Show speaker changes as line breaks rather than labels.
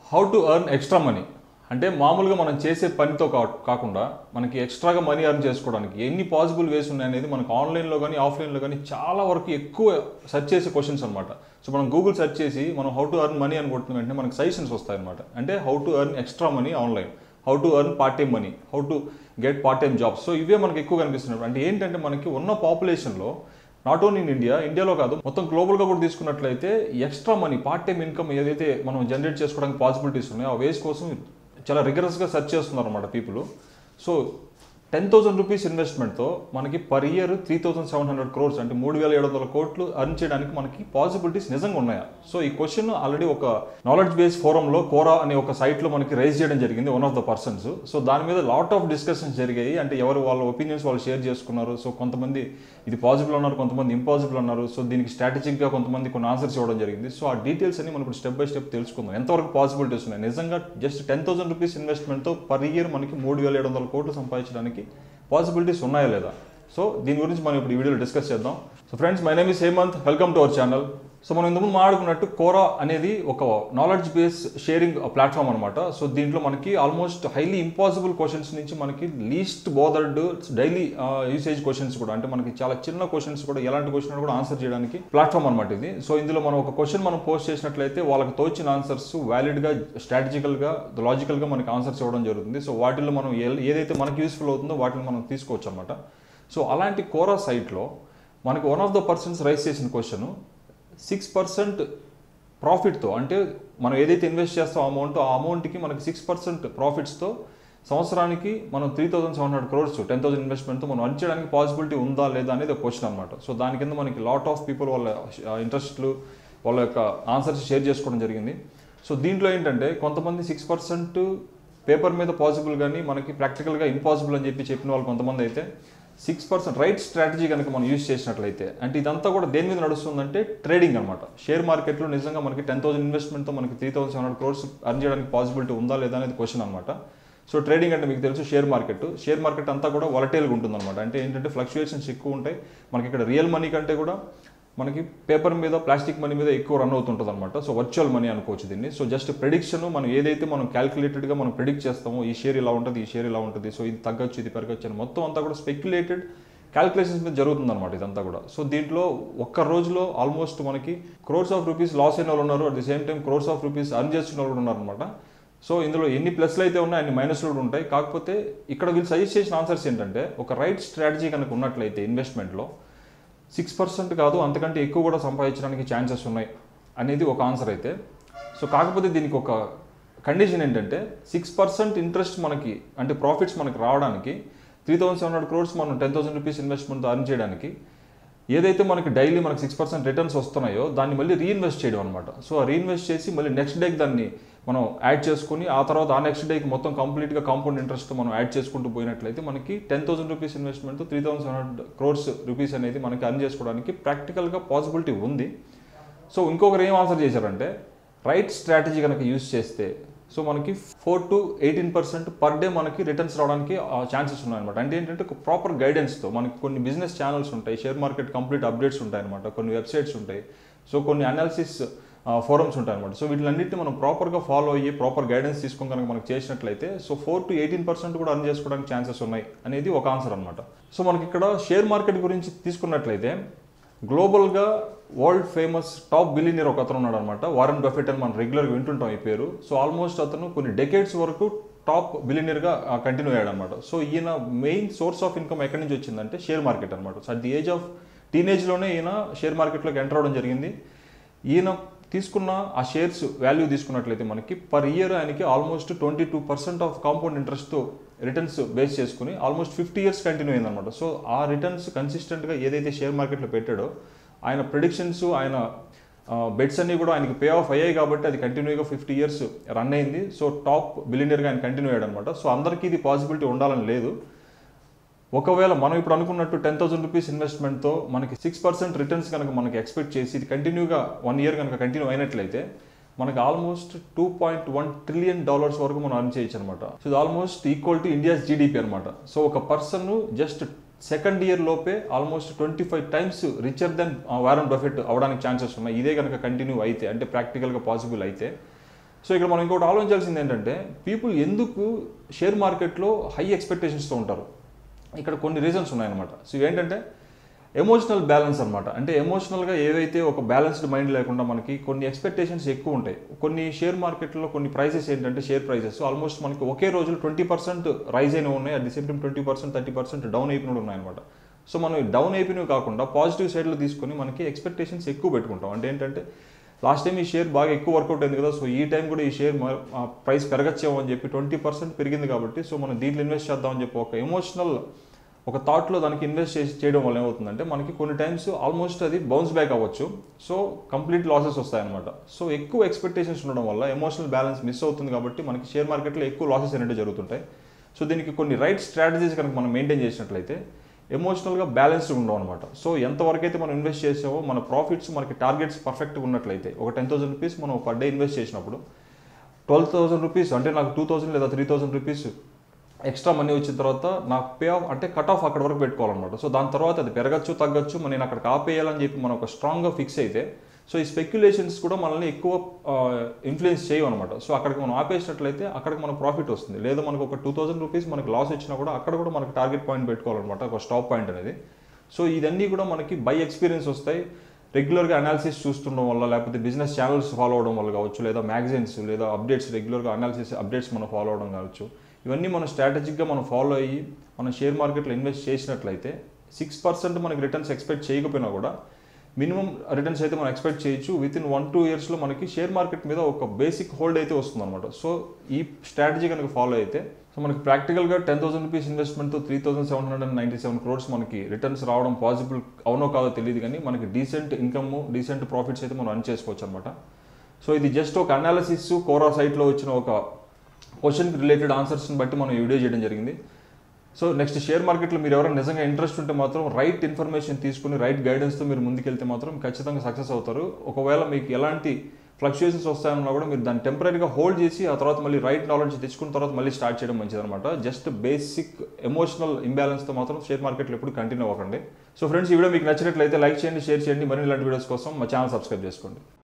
how to earn extra money అంటే మామూలుగా మనం చేసే పనితో కా- కాకుండా మనకి ఎక్స్ట్రాగా మనీ ఎర్న్ చేసుకోవడానికి ఎన్ని పాసిబుల్ వేస్ ఉన్నాయనేది మనకు ఆన్లైన్లో కానీ ఆఫ్లైన్లో కానీ చాలా వరకు ఎక్కువ సెర్చ్ చేసే క్వశ్చన్స్ అనమాట సో మనం గూగుల్ సెర్చ్ చేసి మనం హౌ టు ఎర్న్ మనీ అని కొట్టిన వెంటనే మనకి సజెషన్స్ వస్తాయి అనమాట అంటే how to earn extra money online how to earn part time money how to get part time jobs so ఇవే మనకి ఎక్కువ కనిపిస్తున్నాయి అంటే ఏంటంటే మనకి ఉన్న పాపులేషన్లో నాట్ ఓన్లీ ఇన్ ఇండియా ఇండియాలో కాదు మొత్తం గ్లోబల్గా కూడా తీసుకున్నట్లయితే extra money part time income ఏదైతే మనం జనరేట్ చేసుకోవడానికి పాసిబిలిటీస్ ఉన్నాయో ఆ వేస్ కోసం చాలా రిగరస్గా సెర్చ్ చేస్తున్నారు అనమాట people so ten thousand rupees ఇన్వెస్ట్మెంట్తో మనకి per year three thousand seven hundred crores అంటే మూడు వేల ఏడు వందల కోట్లు అర్న్ చేయడానికి మనకి పాసిబిలిటీస్ నిజంగా ఉన్నాయా సో ఈ క్వశ్చన్ ఆల్రెడీ ఒక నాలెడ్జ్ బేస్ ఫోరంలో కోరా అనే ఒక సైట్లో మనకి రైజ్ చేయడం జరిగింది one of the persons so దాని మీద లాట్ ఆఫ్ డిస్కషన్స్ జరిగాయి అంటే ఎవరు వాళ్ళ ఒపీనియన్స్ వాళ్ళు షేర్ చేసుకున్నారు సో కొంతమంది ఇది పాసిబుల్ అన్నారు కొంతమంది ఇంపాసిబుల్ అన్నారు సో దీనికి స్ట్రాటజిక్గా కొంతమంది కొన్ని ఆన్సర్స్ ఇవ్వడం జరిగింది సో ఆ డీటెయిల్స్ అన్ని మనం ఇప్పుడు స్టెప్ బై స్టెప్ తెలుసుకుందాం ఎంతవరకు పాసిబిలిటీస్ ఉన్నాయి నిజంగా జస్ట్ టెన్ థౌసండ్ రూపీస్ ఇన్వెస్ట్మెంట్తో పర్ ఇయర్ మనకి మూడు వేల ఏడు వందల కోట్లు సంపాదించడానికి పాసిబిలిటీస్ ఉన్నాయా లేదా సో దీని గురించి మనం ఇప్పుడు ఈ వీడియోలో డిస్కస్ చేద్దాం so friends my name is Hemanth welcome to our channel so మనం ఇంతకుముందు మాట్లాడుకున్నట్టు కోరా అనేది ఒక నాలెడ్జ్ బేస్ షేరింగ్ ప్లాట్ఫామ్ అనమాట సో దీంట్లో మనకి ఆల్మోస్ట్ హైలీ ఇంపాసిబుల్ క్వశ్చన్స్ నుంచి మనకి least bothered daily usage questions కూడా అంటే మనకి చాలా చిన్న క్వశ్చన్స్ కూడా ఎలాంటి క్వశ్చన్ కూడా ఆన్సర్ చేయడానికి ప్లాట్ఫామ్ అనమాట ఇది సో ఇందులో మనం ఒక క్వశ్చన్ మనం పోస్ట్ చేసినట్లయితే వాళ్ళకి తోచిన ఆన్సర్స్ వ్యాలిడ్గా స్ట్రాటజికల్గా లాజికల్గా మనకి ఆన్సర్స్ ఇవ్వడం జరుగుతుంది సో వాటిల్లో మనం ఏ- ఏదైతే మనకి యూస్ఫుల్ అవుతుందో వాటిని మనం తీసుకోవచ్చు అనమాట సో అలాంటి కోరా సైట్లో మనకి one of the persons raise చేసిన క్వశ్చన్ సిక్స్ పర్సెంట్ ప్రాఫిట్తో అంటే మనం ఏదైతే ఇన్వెస్ట్ చేస్తాం అమౌంట్ ఆ అమౌంట్కి మనకి సిక్స్ పర్సెంట్ ప్రాఫిట్స్తో సంవత్సరానికి మనం three thousand seven hundred crores ten thousand ఇన్వెస్ట్మెంట్తో మనం అర్న్ చేయడానికి పాసిబిలిటీ ఉందా లేదా అనేది ఒక క్వశ్చన్ అనమాట సో దాని కింద మనకి లాట్ ఆఫ్ పీపుల్ వాళ్ళ ఇంట్రెస్ట్లు వాళ్ళ యొక్క ఆన్సర్స్ షేర్ చేసుకోవడం జరిగింది సో దీంట్లో ఏంటంటే కొంతమంది సిక్స్ పర్సెంట్ పేపర్ మీద పాసిబుల్ కానీ మనకి ప్రాక్టికల్గా ఇంపాసిబుల్ అని చెప్పి చెప్పిన వాళ్ళు కొంతమంది అయితే సిక్స్ పర్సెంట్ రైట్ స్ట్రాటజీ కనుక మనం యూజ్ చేసినట్లయితే అంటే ఇదంతా కూడా దేని మీద నడుస్తుందంటే ట్రేడింగ్ అనమాట షేర్ మార్కెట్లో నిజంగా మనకి టెన్ థౌసండ్ ఇన్వెస్ట్మెంట్తో మనకి three thousand seven hundred crores earn చేయడానికి పాసిబిలిటీ ఉందా లేదా అనేది క్వశ్చన్ అనమాట సో ట్రేడింగ్ అంటే మీకు తెలుసు షేర్ మార్కెట్ షేర్ మార్కెట్ అంతా కూడా వలటైల్గా ఉంటుందన్నమాట అంటే ఏంటంటే ఫ్లక్చుయేషన్స్ ఎక్కువ ఉంటాయి మనకి ఇక్కడ రియల్ మనీ కంటే కూడా మనకి పేపర్ మీద ప్లాస్టిక్ మనీ మీద ఎక్కువ రన్ అవుతుంటుంది అనమాట సో వర్చువల్ మనీ అనుకోవచ్చు దీన్ని సో జస్ట్ ప్రెడిక్షన్ మనం ఏదైతే మనం క్యాల్కులేటెడ్గా మనం ప్రెడిక్ట్ చేస్తామో ఈ షేర్ ఇలా ఉంటుంది ఈ షేర్ ఇలా ఉంటుంది సో ఇది తగ్గొచ్చు ఇది పెరగచ్చు అని మొత్తం అంతా కూడా స్పెక్యులేటెడ్ క్యాల్కులేషన్స్ మీద జరుగుతుంది అనమాట ఇదంతా కూడా సో దీంట్లో ఒక్క రోజులో ఆల్మోస్ట్ మనకి క్రోర్స్ ఆఫ్ రూపీస్ లాస్ అయిన వాళ్ళు ఉన్నారు at the same time crores of rupees earn చేస్తున్న వాళ్ళు కూడా ఉన్నారనమాట సో ఇందులో ఎన్ని ప్లస్లు అయితే ఉన్నాయి అన్ని మైనస్లు కూడా ఉంటాయి కాకపోతే ఇక్కడ వీళ్ళు సజెస్ట్ చేసిన ఆన్సర్స్ ఏంటంటే ఒక రైట్ స్ట్రాటజీ కనుక ఉన్నట్లయితే ఇన్వెస్ట్మెంట్లో సిక్స్ పర్సెంట్ కాదు అంతకంటే ఎక్కువ కూడా సంపాదించడానికి ఛాన్సెస్ ఉన్నాయి అనేది ఒక ఆన్సర్ అయితే సో కాకపోతే దీనికి ఒక కండిషన్ ఏంటంటే సిక్స్ పర్సెంట్ ఇంట్రెస్ట్ మనకి అంటే ప్రాఫిట్స్ మనకి రావడానికి three thousand seven hundred crores మనం ten thousand rupees investment earn చేయడానికి ఏదైతే మనకి డైలీ మనకి సిక్స్ పర్సెంట్ రిటర్న్స్ వస్తున్నాయో దాన్ని మళ్ళీ రీఇన్వెస్ట్ చేయడం అనమాట సో ఆ రీఇన్వెస్ట్ చేసి మళ్ళీ నెక్స్ట్ డేకి దాన్ని మనం యాడ్ చేసుకుని ఆ తర్వాత ఆ నెక్స్ట్ డేకి మొత్తం కంప్లీట్గా కాంపౌండ్ ఇంట్రెస్ట్ మనం యాడ్ చేసుకుంటూ పోయినట్లయితే మనకి ten thousand rupees investment three thousand seven hundred crores rupees అనేది మనకి అర్న్ చేసుకోవడానికి ప్రాక్టికల్గా పాసిబిలిటీ ఉంది సో ఇంకొకరు ఏం ఆన్సర్ చేశారంటే రైట్ స్ట్రాటజీ కనుక యూస్ చేస్తే సో మనకి four to eighteen percent per day మనకి రిటర్న్స్ రావడానికి ఛాన్సెస్ ఉన్నాయన్నమాట అంటే ఏంటంటే ఒక ప్రాపర్ గైడెన్స్తో మనకి కొన్ని బిజినెస్ ఛానల్స్ ఉంటాయి షేర్ మార్కెట్ కంప్లీట్ అప్డేట్స్ ఉంటాయి అనమాట కొన్ని వెబ్సైట్స్ ఉంటాయి సో కొన్ని అనాలిసిస్ ఫోరమ్స్ ఉంటాయి అనమాట సో వీటిలన్నింటినీ మనం ప్రాపర్గా ఫాలో అయ్యి ప్రాపర్ గైడెన్స్ తీసుకొని కనుక మనకు చేసినట్లయితే so four to eighteen percent కూడా అర్న్ చేసుకోవడానికి ఛాన్సెస్ ఉన్నాయి అనేది ఒక ఆన్సర్ అనమాట సో మనకి ఇక్కడ షేర్ మార్కెట్ గురించి తీసుకున్నట్లయితే గ్లోబల్గా వరల్డ్ ఫేమస్ టాప్ బిలినియర్ ఒక అతను ఉన్నాడు అనమాట వారెన్ బఫెట్ అని మనం రెగ్యులర్గా వింటుంటాం ఈ పేరు సో ఆల్మోస్ట్ అతను కొన్ని డెకేడ్స్ వరకు టాప్ బిలినియర్గా కంటిన్యూ అయ్యాడు అనమాట సో ఈయన మెయిన్ సోర్స్ ఆఫ్ ఇన్కమ్ ఎక్కడి నుంచి వచ్చిందంటే షేర్ మార్కెట్ అనమాట so at the age of టీనేజ్లోనే ఈయన షేర్ మార్కెట్లోకి ఎంటర్ అవ్వడం జరిగింది ఈయన తీసుకున్న ఆ షేర్స్ వాల్యూ తీసుకున్నట్లయితే మనకి పర్ ఇయర్ ఆయనకి almost twenty two percent of compound ఇంట్రెస్ట్తో రిటర్న్స్ బేస్ చేసుకుని ఆల్మోస్ట్ ఫిఫ్టీ ఇయర్స్ కంటిన్యూ అయిందనమాట సో ఆ రిటర్న్స్ కన్సిస్టెంట్గా ఏదైతే షేర్ మార్కెట్లో పెట్టాడో ఆయన ప్రిడిక్షన్స్ ఆయన బెట్స్ అన్నీ కూడా ఆయనకి పే ఆఫ్ అయ్యాయి కాబట్టి అది కంటిన్యూగా ఫిఫ్టీ ఇయర్స్ రన్ అయింది సో టాప్ బిలినియర్గా ఆయన కంటిన్యూ అయ్యాడు అనమాట సో అందరికీ ఇది పాసిబిలిటీ ఉండాలని లేదు ఒకవేళ మనం ఇప్పుడు అనుకున్నట్టు టెన్ థౌసండ్ రూపీస్ ఇన్వెస్ట్మెంట్తో మనకి సిక్స్ పర్సెంట్ రిటర్న్స్ కనుక మనకి ఎక్స్పెక్ట్ చేసి ఇది కంటిన్యూగా వన్ ఇయర్ కనుక కంటిన్యూ అయినట్లయితే మనకి almost two point one trillion dollars వరకు మనం అర్న్ చేయొచ్చు అనమాట సో ఇది almost equal to India's GDP అనమాట సో ఒక పర్సన్ జస్ట్ సెకండ్ ఇయర్ లోపే almost twenty five times richer than Warren Buffett అవడానికి ఛాన్సెస్ ఉన్నాయి ఇదే కనుక కంటిన్యూ అయితే అంటే ప్రాక్టికల్గా పాసిబుల్ అయితే సో ఇక్కడ మనం ఇంకోటి ఆలోచించాల్సింది ఏంటంటే పీపుల్ ఎందుకు షేర్ మార్కెట్లో హై ఎక్స్పెక్టేషన్స్తో ఉంటారు ఇక్కడ కొన్ని రీజన్స్ ఉన్నాయన్నమాట సో ఏంటంటే ఎమోషనల్ బ్యాలెన్స్ అనమాట అంటే ఎమోషనల్గా ఏవైతే ఒక బ్యాలెన్స్డ్ మైండ్ లేకుండా మనకి కొన్ని ఎక్స్పెక్టేషన్స్ ఎక్కువ ఉంటాయి కొన్ని షేర్ మార్కెట్లో కొన్ని ప్రైసెస్ ఏంటంటే షేర్ ప్రైసెస్ ఆల్మోస్ట్ మనకి ఒకే రోజులో ట్వంటీ పర్సెంట్ రైజ్ అయినవి ఉన్నాయి at the same time twenty percent thirty percent down అయిపోయినవి ఉన్నాయన్నమాట సో మనం డౌన్ అయిపోయినవి కాకుండా పాజిటివ్ సైడ్లో తీసుకొని మనకి ఎక్స్పెక్టేషన్స్ ఎక్కువ పెట్టుకుంటాం అంటే ఏంటంటే లాస్ట్ టైం ఈ షేర్ బాగా ఎక్కువ వర్కౌట్ అయింది కదా సో ఈ టైం కూడా ఈ షేర్ ప్రైస్ పెరగచ్చేమో అని చెప్పి ట్వంటీ పర్సెంట్ పెరిగింది కాబట్టి సో మనం దీంట్లో ఇన్వెస్ట్ చేద్దామని చెప్పి ఒక ఎమోషనల్ ఒక థాట్లో దానికి ఇన్వెస్ట్ చేసి చేయడం వల్ల ఏమవుతుందంటే మనకి కొన్ని టైమ్స్ ఆల్మోస్ట్ అది బౌన్స్ బ్యాక్ అవ్వచ్చు సో కంప్లీట్ లాసెస్ వస్తాయన్నమాట సో ఎక్కువ ఎక్స్పెక్టేషన్స్ ఉండడం వల్ల ఎమోషనల్ బ్యాలెన్స్ మిస్ అవుతుంది కాబట్టి మనకి షేర్ మార్కెట్లో ఎక్కువ లాసెస్ అనేవి జరుగుతుంటాయి సో దీనికి కొన్ని రైట్ స్ట్రాటజీస్ కనుక మనం మెయింటైన్ చేసినట్లయితే ఎమోషనల్గా బ్యాలెన్స్డ్ ఉండవు అనమాట సో ఎంతవరకు అయితే మనం ఇన్వెస్ట్ చేసామో మన ప్రాఫిట్స్ మనకి టార్గెట్స్ పర్ఫెక్ట్గా ఉన్నట్లయితే ఒక టెన్ థౌసండ్ రూపీస్ మనం పర్ డే ఇన్వెస్ట్ చేసినప్పుడు ట్వెల్వ్ థౌసండ్ రూపీస్ అంటే నాకు టూ థౌసండ్ లేదా three thousand rupees extra money వచ్చిన తర్వాత నాకు పే ఆఫ్ అంటే కట్ ఆఫ్ అక్కడ వరకు పెట్టుకోవాలన్నమాట సో దాని తర్వాత అది పెరగచ్చు తగ్గచ్చు మరి నేను అక్కడికి ఆపేయాలని చెప్పి మనం ఒక స్ట్రాంగ్గా ఫిక్స్ అయితే సో ఈ స్పెక్యులేషన్స్ కూడా మనల్ని ఎక్కువ ఇన్ఫ్లుయెన్స్ చేయమన్నమాట సో అక్కడికి మనం ఆపేసినట్లయితే అక్కడికి మనకు ప్రాఫిట్ వస్తుంది లేదా మనకు ఒక టూ థౌసండ్ రూపీస్ మనకి లాస్ వచ్చినా కూడా అక్కడ కూడా మనకు టార్గెట్ పాయింట్ పెట్టుకోవాలన్నమాట ఒక స్టాప్ పాయింట్ అనేది సో ఇదన్నీ కూడా మనకి బై ఎక్స్పీరియన్స్ వస్తాయి రెగ్యులర్గా అనాలిసిస్ చూస్తుండడం వల్ల లేకపోతే బిజినెస్ ఛానల్స్ ఫాలో అవడం వల్ల కావచ్చు లేదా మ్యాగజైన్స్ లేదా అప్డేట్స్ రెగ్యులర్గా అనాలిసిస్ అప్డేట్స్ మనం ఫాలో అవడం కావచ్చు ఇవన్నీ మనం స్ట్రాటజిక్గా మనం ఫాలో అయ్యి మనం షేర్ మార్కెట్లో ఇన్వెస్ట్ చేసినట్లయితే సిక్స్ పర్సెంట్ మనకి రిటర్న్స్ ఎక్స్పెక్ట్ చేయకపోయినా కూడా మినిమం రిటర్న్స్ అయితే మనం ఎక్స్పెక్ట్ చేయొచ్చు విత్ ఇన్ వన్ టూ ఇయర్స్లో మనకి షేర్ మార్కెట్ మీద ఒక బేసిక్ హోల్డ్ అయితే వస్తుంది అనమాట సో ఈ స్ట్రాటజీ కనుక ఫాలో అయితే సో మనకి ప్రాక్టికల్గా టెన్ థౌసండ్ రూపీస్ ఇన్వెస్ట్మెంట్తో three thousand seven hundred and ninety seven crores మనకి రిటర్న్స్ రావడం పాసిబుల్ అవునో కాదో తెలియదు కానీ మనకి డీసెంట్ ఇన్కమ్ డీసెంట్ ప్రాఫిట్స్ అయితే మనం అర్న్ చేసుకోవచ్చు అనమాట సో ఇది జస్ట్ ఒక అనాలిసిస్ కోరా సైట్లో వచ్చిన ఒక క్వశ్చన్కి రిలేటెడ్ ఆన్సర్స్ని బట్టి మనం ఈ వీడియో చేయడం జరిగింది సో నెక్స్ట్ షేర్ మార్కెట్లో మీరు ఎవరైనా నిజంగా ఇంట్రెస్ట్ ఉంటే మాత్రం రైట్ ఇన్ఫర్మేషన్ తీసుకుని రైట్ గైడెన్స్తో మీరు ముందుకెళ్తే మాత్రం ఖచ్చితంగా సక్సెస్ అవుతారు ఒకవేళ మీకు ఎలాంటి ఫ్లక్చుయేషన్స్ వస్తాయన్నా కూడా మీరు దాన్ని టెంపరీగా హోల్డ్ చేసి ఆ తర్వాత మళ్ళీ రైట్ నాలెడ్జ్ తెచ్చుకున్న తర్వాత మళ్ళీ స్టార్ట్ చేయడం మంచిదన్నమాట జస్ట్ బేసిక్ ఎమోషనల్ ఇంబ్యాలెన్స్తో మాత్రం షేర్ మార్కెట్లో ఎప్పుడు కంటిన్యూ అవ్వకండి సో ఫ్రెండ్స్ ఈ వీడియో మీకు నచ్చినట్లయితే లైక్ చేయండి షేర్ చేయండి మరిన్ని ఇలాంటి వీడియోస్ కోసం మా ఛానల్ సబ్స్క్రైబ్ చేసుకోండి